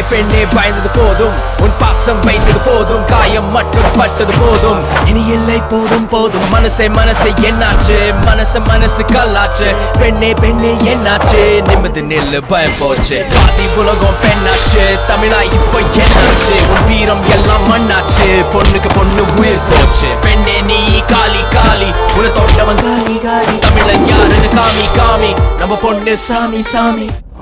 பெண்ணே பயந்தது போதும் உன் பாசம் வைத்தது போதும் காயம் மட்டும் பட்டது போதும் இனி இல்லை போதும் போதும் மனசே மனசே என்னாச்சு மனச மனசு கல்லாச்சு பெண்ணே பெண்ணே என்னாச்சு நிம்மதி நில்லு பயம் போச்சு பாதி உலகம் பெண்ணாச்சு தமிழா இப்போ என்னாச்சு உன் வீரம் எல்லாம் மண்ணாச்சு பொண்ணுக்கு பொண்ணு உயிர் போச்சு பெண்ணே நீ காலி காலி உன தொட்டவன் காலி காலி தமிழன் யாருன்னு காமி காமி நம்ம பொண்ணு சாமி சாமி